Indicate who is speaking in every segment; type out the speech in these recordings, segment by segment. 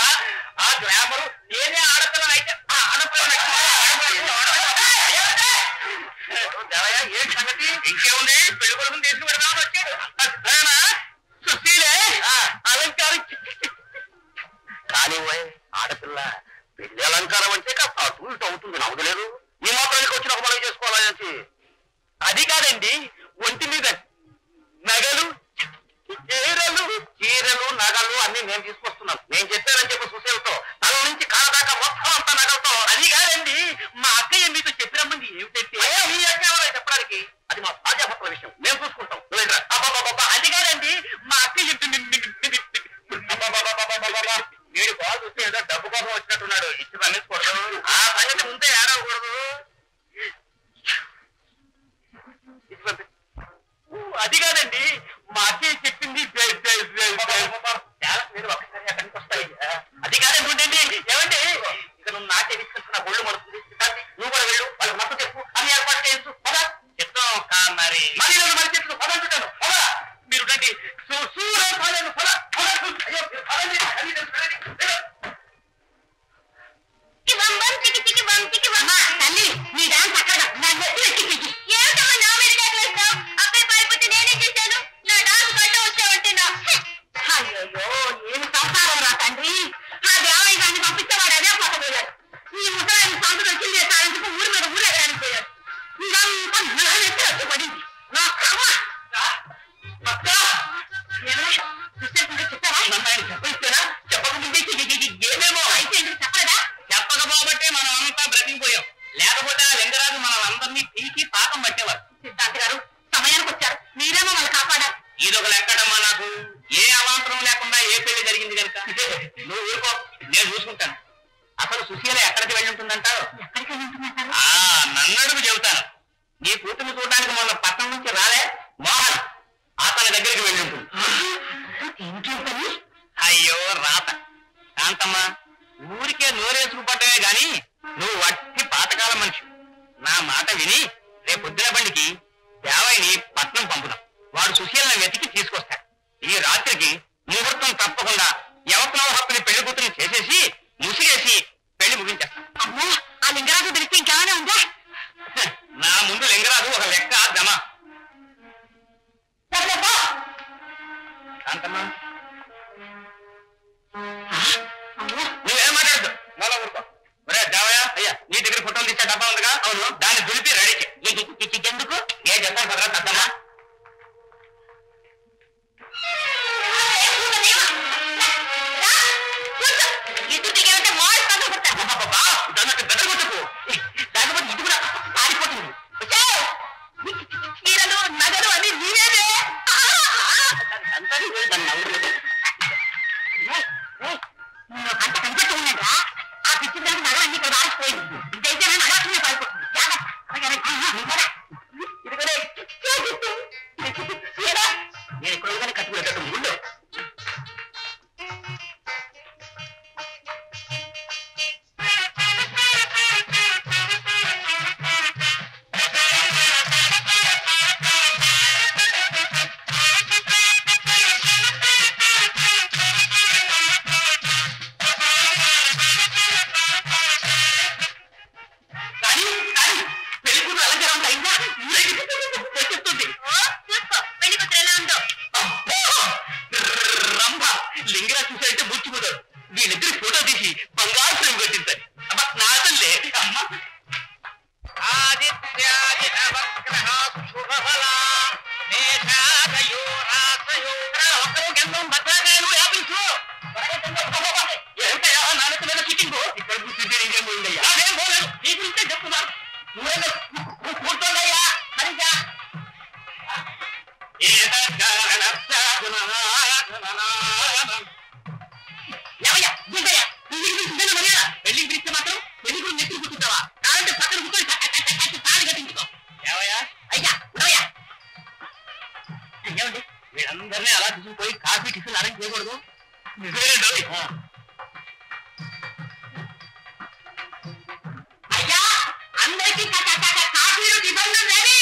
Speaker 1: ఆ గ్లామర్ నేనే ఆడపిల్లని అయితే ఆ ఆడపిల్లని ఏం సంగతి ఇంకేముంది పెళ్లి కొడుకుని తీసుకు పెడదామని వచ్చాడు అదేనా? సుశీలే అలంకారం కానీ ఓయ్, ఆడపిల్ల పెళ్లి అలంకారం అంటే కాస్త అటు ఇటు అవుతుంది నవ్వలేదు ఈ మాత్రానికి వచ్చిన ఒక మనం చేసుకోవాలని అది కాదండి ఒంటి మీద నగలు చీరలు చీరలు నగలు అన్ని నేను తీసుకొస్తున్నాను నేను చెప్పానని చెప్పి సుశీలతో తల నుంచి కాళ్ళ దాకా మొత్తం అంతా నగలతో అది కాదండి మా అక్కయ్య మీతో చెప్పినమ్మంది ఏమిటంటే మీ అక్క ఎవరో చెప్పడానికి అది మా భార్యాభర్తల విషయం మేము చూసుకుంటాం నువ్వేంట్రా? అబ్బబ్బబ్బబ్బా, అది కాదండి మా అక్కయ్య చెప్పింది అబ్బబ్బబ్బబ్బబ్బబ్బబ్బా. వీడు బాల్ చూస్తే ఏదో డబ్బు కోసం వచ్చినట్టున్నాడు ఇచ్చి పండించకూడదు ఆ సంగతి ముందే ఏడవకూడదు ఇచ్చి పంపి అది కాదండి మా అక్కయ్య చెప్పింది బే- బే- బే- బే- చాలా మీరు ఒక్కసారి అక్కడికి వస్తాయి అది కాదండి ఉండండి ఏమండి ఇక నువ్వు నాకే తీసుకొచ్చిన ఒళ్ళు మడుతుంది సిద్ధాంతి, నువ్వు కూడా వెళ్ళు వాళ్ళకి మొత్తం చెప్పు అన్ని ఏర్పాటు చేయొచ్చు పదా చెప్తాం కా మరి మరి నేను మరి చెప్తాను పదంటున్నాను పదా మీరు రండి సు- సూర్య పదను పద పద అయ్యో మీరు పదండి అన్ని తెలుసు పదండి. వెళ్ళు.
Speaker 2: తల్లి నీ డాన్స్ అక్కడ నా నెత్తి ఎక్కి పిచ్చి ఏమిటమ్మా నా మీద డాన్స్ వేస్తావు అబ్బాయి పడిపోతే నేనేం చేశాను నా డాన్స్ గడ్డ వచ్చావంటే నా అయ్యో ఏమి సంసారం రా తండ్రి ఆ దేవయ్య గారిని పంపించేవాడు అదే పోతపోయాడు ఈ ముసలాన్ని సంతలు వచ్చింది సాయంత్రం ఊరి మీద ఊరు ఎగడానికి పోయాడు ఇదంతా నా నెత్తి వచ్చి పడింది నా కర్మ
Speaker 1: అక్క!
Speaker 2: ఏమో చూసేకుంటే చెప్పావా
Speaker 1: నన్ను ఆయన చెప్పిస్తారా చెప్పకముందే గి- గి- గి- ఏమేమో
Speaker 2: అయితే ఎందుకు చెప్పలేదా
Speaker 1: చెప్పకపోబట్టే మనం అంతా బ్రతికిపోయాం లేకపోతే ఆ లింగరాజు మనం అందరినీ పీకి పాపం పట్టేవారు
Speaker 2: సిద్ధాంత్ గారు సమయానికి వచ్చారు మీరేమో వాళ్ళు కాపాడారు
Speaker 1: ఇదొక లెక్కడమ్మా నాకు ఏ అవాంతరం లేకుండా ఏ పెళ్లి జరిగింది కనుక నువ్వు ఊరుకో నేను చూసుకుంటాను అసలు సుశీల ఎక్కడికి వెళ్ళి ఉంటుందంటావు
Speaker 2: ఎక్కడికి వెళ్ళి ఉంటున్నారు
Speaker 1: ఆ నన్నడుగు చెబుతాను నీ కూతురు చూడడానికి మొన్న పట్టణం నుంచి రాలే మోహన్ అతని దగ్గరికి వెళ్ళి ఉంటుంది
Speaker 2: ఇంట్లో పని
Speaker 1: అయ్యో రాత కాంతమ్మ ఊరికే నోరేసుకు పట్టమే గాని నువ్వు వట్టి పాతకాల మనిషి నా మాట విని రేపు పొద్దున బండికి దేవయ్యని పట్నం పంపుదాం వాడు సుశీలను వెతికి తీసుకొస్తాడు ఈ రాత్రికి ముహూర్తం తప్పకుండా యవత్నవ హక్కుని పెళ్లి కూతురు చేసేసి ముసిగేసి పెళ్లి ముగించేస్తాం
Speaker 2: అమ్మో ఆ లింగరాజు తెలిస్తే ఇంకేమైనా ఉందా
Speaker 1: హ, నా ముందు లింగరాజు ఒక లెక్క దమ కాంతమ్మ
Speaker 2: అమ్మో
Speaker 1: నువ్వేం మాట్లాడదు మళ్ళా ఊరుకో ఒరే దేవయ్య అయ్యా నీ దగ్గర ఫోటోలు తీసే డబ్బా ఉందిగా అవును దాన్ని దులిపి రెడీ చెయ్యి ఎందుకు ఏ చెప్తాను కదరా పెద్దమ్మా
Speaker 2: ఎదురు తిరిగామంటే మాడు పగలు కొడతా
Speaker 1: అబ్బబ్బబ్బా, దాన్ని అక్కడ గడ్డ కొట్టుకు లేకపోతే ఇది కూడా ఆరిపోతుంది
Speaker 2: చీరలు నగలు అన్ని నీవేనే
Speaker 1: అంతా నీవే, దాన్ని నవ్వులేదు.
Speaker 2: నేను అంత కనిపెట్టు ఉన్నాడా ఆ పిచ్చి దానికి నగలు అన్ని ఇక్కడ వారిపోయింది ఇదైతే నా నగలు పడిపోతుంది జాగ్రత్త అలాగే నువ్వు కూడా.
Speaker 1: ఇదిగోనే.
Speaker 2: చీర
Speaker 1: నేను ఇక్కడ ఉండగానే కట్టుకునేటట్టు ఉండు కానీ కానీ పెళ్లి కూతురు అలంకారం అయిందా చెప్తుంది
Speaker 2: ఓ, చూసుకో పెళ్లి కూతురు ఎలా ఉందో
Speaker 1: అబ్బో! రంభ లింగరా చూసారంటే ముచ్చిపోతారు వీళ్ళిద్దరి ఫోటో తీసి బంగారు ఫ్రేమ్ కట్టించాలి అబ్బా నా తల్లే అమ్మ ఆదిత్యాది నవగ్రహ శుభఫల మేషాదయో రాసయో ఒక్కరో గంధం భద్రాకాయలు యాపిల్స్ ఏంటయ్యా నాలుగు మీద సిట్టింగ్ ఇక్కడ కూర్చుంటే ఇంకేం పోయిందయ్యా అదేం పోలేదు నీ గురించే చెప్తున్నాను నువ్వేదో కూర్చోండయ్యా సరిగ్గా పెళ్లికి పిలిస్తే మాత్రం పెళ్లి కూడా నెత్తి కూర్చుంటావా కావాలంటే పక్కన కూర్చొని తాళి కట్టించుకో ఏవయ్యా అయ్యా ఉండవయ్యా ఏమండి వీళ్ళందరినీ అలా తీసుకుపోయి కాఫీ టిఫిన్ అరేంజ్ చేయకూడదు నిజమేనండి
Speaker 2: అయ్యా అందరికీ క- క- క- క- కాఫీలు టిఫిన్లు రెడీ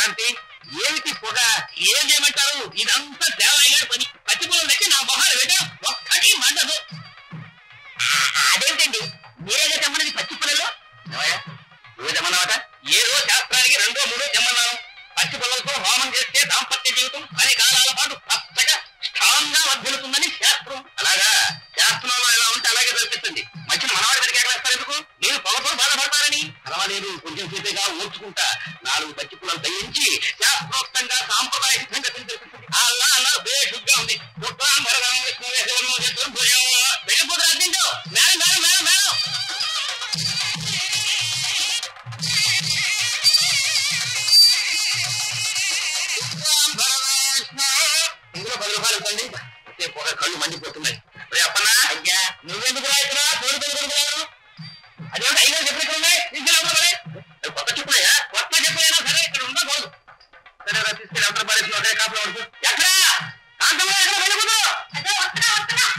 Speaker 1: శాంతి ఏమిటి పొగ ఏం చేయమంటారు ఇదంతా దేవయ్య గారి పని పచ్చిపొలం దగ్గర నా మొహాలు వేయడం ఒక్కటి మండదు అదేమిటండి మీరేగా తెమ్మన్నది పచ్చి పొలంలో నువ్వే తెమ్మన్నావట ఏదో శాస్త్రానికి రెండో మూడో తెమ్మన్నాను పచ్చి పొలంతో హోమం చేస్తే దాంపత్య జీవితం పది కాలాల పాటు పచ్చగా స్ట్రాంగ్ గా వర్ధిల్లుతుందని శాస్త్రం అలాగా శాస్త్రంలో ఎలా ఉంటే అలాగే కల్పిస్తుంది మధ్యన మనవాడి దగ్గరికి ఎక్కడ ఎందుకు నేను పొగతో బాధపడతానని పర్వాలేదు కొంచెం సేపేగా ఓర్చుకుంటా నాలుగు పచ్చి పొలం తగ్గించి శాస్త్రోక్తంగా సాంప్రదాయ సిద్ధంగా తెలిపిస్తుంది అలా అలా బేషుగ్గా ఉంది పుట్టాం వరదాం విష్ణు శివను చేతులు భుజం వెళ్ళిపోతే అర్థించు మేడం మేడం మేడం మేడం ఇందులో పది రూపాయలు ఇవ్వండి వచ్చే పొగ కళ్ళు మండిపోతున్నాయి రే అప్పన్నా అయ్యా నువ్వెందుకు రాయిస్తున్నా తోడు తోడు కొడుకున్నాను అదేమిటి అయినా చెప్పినట్టు ఉన్నాయి తీసుకెళ్ళి మరి అది కొత్త చెప్పులయ్యా కొత్త చెప్పులైనా సరే ఇక్కడ ఉండకూడదు సరే రా తీసుకెళ్ళి అందరూ పడేసి ఒకే కాపులో పడుతూ ఎక్కడ కాంతంలో ఎక్కడ వెళ్ళకూడదు
Speaker 2: అదో వస్తున్నా వస్తున్నా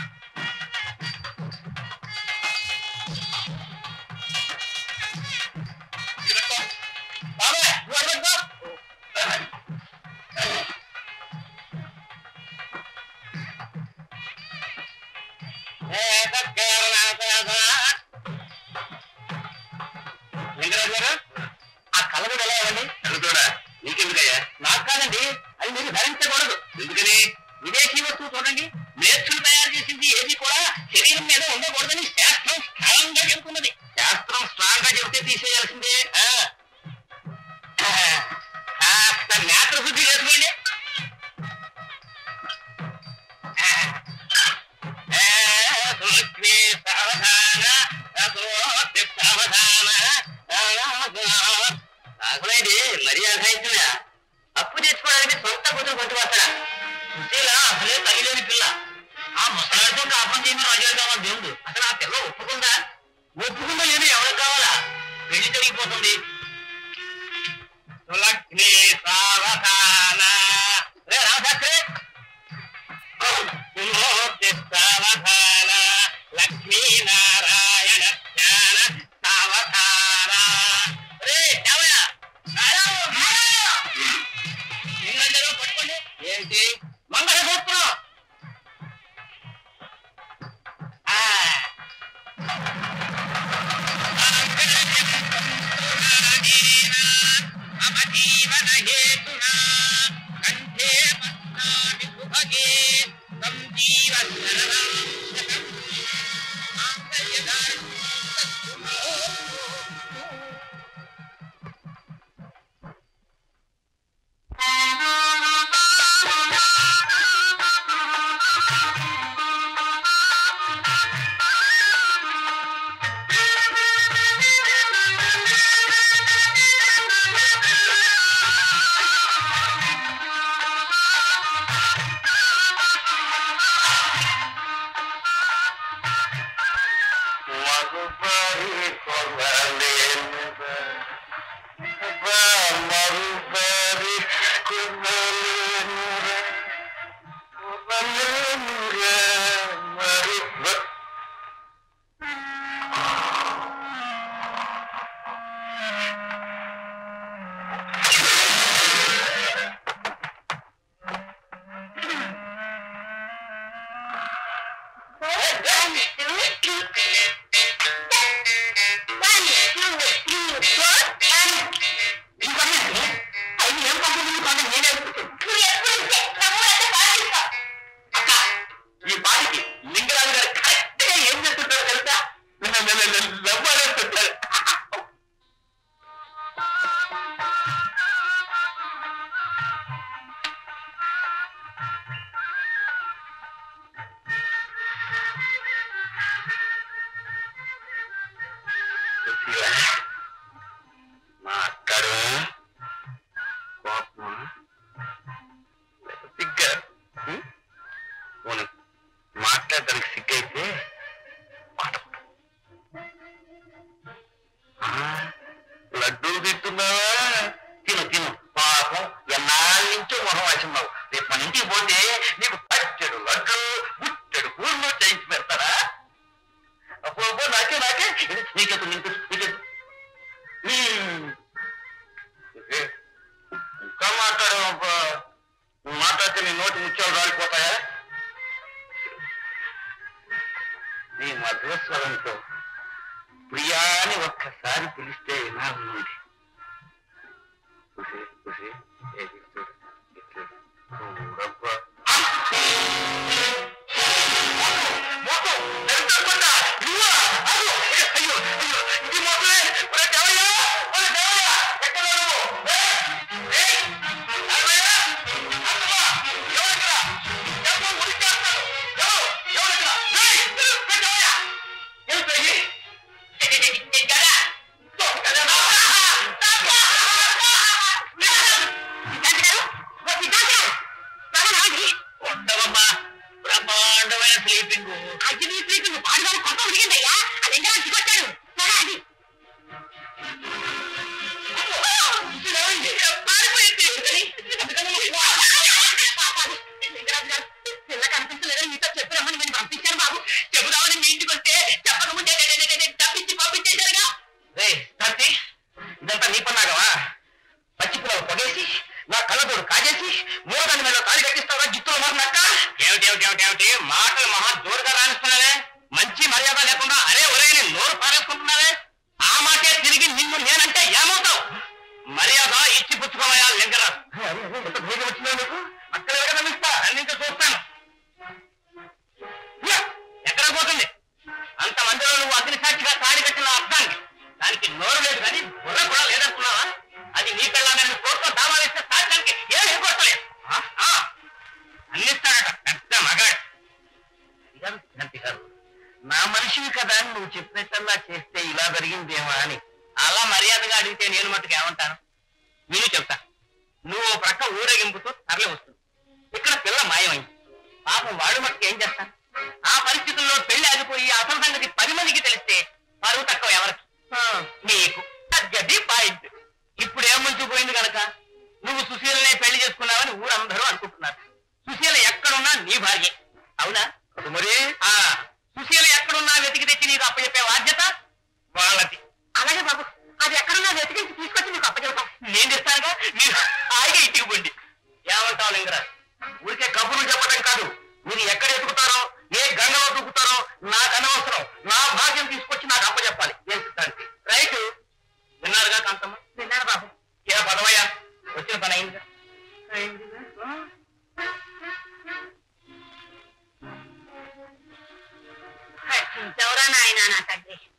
Speaker 1: ఇది పెట్టుకో. బాబాయ్ నువ్వు అక్కడ పెట్టుకో. వెంకటరాజు గారు, ఆ కలగడ ఎలా ఇవ్వండి కలుగుతాడా నీకెందుకయ్యా నాకు కాదండి అది మీరు ధరించకూడదు ఎందుకని విదేశీ వస్తువు చూడండి మేర్చులు తయారు చేసింది ఏది కూడా శరీరం మీద ఉండకూడదని శాస్త్రం స్ట్రాంగ్ గా చెబుతున్నది శాస్త్రం స్ట్రాంగ్ గా చెబితే తీసేయాల్సిందే ఆ. ఆ, కాస్త నేత్ర శుద్ధి చేసుకోండి అసలేంటి మరీ అసహించుడా అప్పు తెచ్చుకోవడానికి సొంత కూతురు కొట్టు వస్తాడా సుశీల అసలే తల్లిలేని పిల్ల ఆ ముసలాడితో కాపం చేయమని రాజాగామని దేవుడు అసలు ఆ పిల్ల ఒప్పుకుందా ఒప్పుకుందా లేదు ఎవరికి కావాలా పెళ్లి జరిగిపోతుంది లక్ష్మీ సావధాన రే రామశాస్త్రి విమోక్తి సావధాన లక్ష్మీనారాయణ జ్ఞాన సావధాన రే దేవయ్య నీళ్ళందరూ పట్టుకోండి ఏంటి మంగళసూత్రం ఆ. మమ జీవన హేతునా కంఠే పద్మామి సుభగే సంజీవన మరుపరి కొనలేనుగ మరుపరి కొనలేనుగ కొనలేనుగ మరుప
Speaker 2: One, two, three, four, and
Speaker 1: శివస్వరంతో ప్రియాని ఒక్కసారి పిలిస్తే ఎలా ఉంది చూసి చూసి ఏది చూడు ఇది చూడు. ఊరబ్బా. మోసం! నిలబడకుండా! నువ్వా? ఆగు! అయ్యో! అయ్యో! ఇది మోసమే! ఒరే దేవయ్య! ఒరే దేవయ్య! ఎక్కడ నువ్వు? ఏయ్! ఏయ్! అన్నయ్య! అత్తమ్మ! ఎవరిక్కడ? ఎవరు ఉరికేస్తారు? ఎవరు? ఎవరిక్కడ? ఏయ్! ఒరే దేవయ్య! ఏమిటి ఇది? ఇది కదా? తో, కదా? ఉండవమ్మా బ్రహ్మాండమైన స్లీపింగ్
Speaker 2: అజ్జి స్లీపింగ్ పాడుగారు కొత్త ఉడిగిందయ్యా అదెంగా వచ్చాడు సరే అది పిల్ల కనిపించలేదు మీతో చెప్పి రమ్మని నేను పంపించాను బాబు చెబుదామని మీ ఇంటికి వస్తే చెప్పకముందే తప్పించి పంపించేశారుగా
Speaker 1: ఇదంతా నీ పన్నాగవా పచ్చి పిల్లలు పొగేసి నా కళ్ళతోడు కాజేసి మూడదాని మీద తాళి కట్టిస్తావా జిత్తులు మారినాక ఏమిటి ఏమిటి ఏమిటి ఏమిటి మాటలు మహా జోరుగా రాణిస్తున్నావే మంచి మర్యాద లేకుండా అరే ఒరే నేను నోరు పారేసుకుంటున్నావే ఆ మాటే తిరిగి నిన్ను నేనంటే ఏమవుతావు మర్యాద ఇచ్చి పుచ్చుకోవయా లింగరా ఎంత ధైర్యం వచ్చిందో నీకు అక్కడ నమ్మిస్తా అన్నింటి చూస్తాను యా, ఎక్కడ పోతుంది అంత మందిలో నువ్వు అగ్ని సాక్షిగా తాడి కట్టిన అర్థానికి దానికి నోరు లేదు కానీ బుర్ర కూడా లేదనుకున్నావా అది నీ పిల్లలని కోర్టులో దావా వేస్తే సాధ్యానికి ఏమి కొట్టలేదు అందిస్తాడట పెద్ద మగాడు గారు, గంటి గారు, నా మనిషివి కదా అని నువ్వు చెప్పినట్టల్లా చేస్తే ఇలా జరిగిందేమో అని అలా మర్యాదగా అడిగితే నేను మట్టుకు ఏమంటాను నేను చెప్తా నువ్వు ఓ ప్రక్క ఊరేగింపుతో తరలి వస్తుంది ఇక్కడ పిల్ల మాయమైంది పాపం వాడు మట్టుకు ఏం చేస్తాను ఆ పరిస్థితుల్లో పెళ్లి ఆగిపోయి అసలు సంగతి పది మందికి తెలిస్తే పరువు తక్కువ ఎవరికి నీకు అది పాయింట్ ఇప్పుడు ఏం ముంచిపోయింది కనుక నువ్వు సుశీలనే పెళ్లి చేసుకున్నావని ఊరందరూ అనుకుంటున్నారు సుశీల ఎక్కడున్నా నీ భార్య అవునా మరి ఆ సుశీల ఎక్కడున్నా వెతికి తెచ్చి నీకు అప్పచెప్పే బాధ్యత వాళ్ళది
Speaker 2: అలాగే బాబు అది ఎక్కడున్నా వెతికించి తీసుకొచ్చి నీకు అప్పచెబుతాం
Speaker 1: నేను తెస్తానుగా మీరు హాయిగా ఇంటికి పోండి ఏమంటావు లింగరా ఊరికే కబుర్లు చెప్పడం కాదు మీరు ఎక్కడ ఎత్తుకుతారో ఏ గంగలో దూకుతారో నాకు అనవసరం నా భాగ్యం తీసుకొచ్చి నాకు అప్పచెప్పాలి ఏం సిద్ధాంతి రైట్ విన్నారుగా కాంతమ్మ
Speaker 2: విన్నాను బాబు
Speaker 1: ఏ పదవయ్యా వచ్చిన పని అయిందిగా
Speaker 2: ఎవరా నాయన నా తండ్రి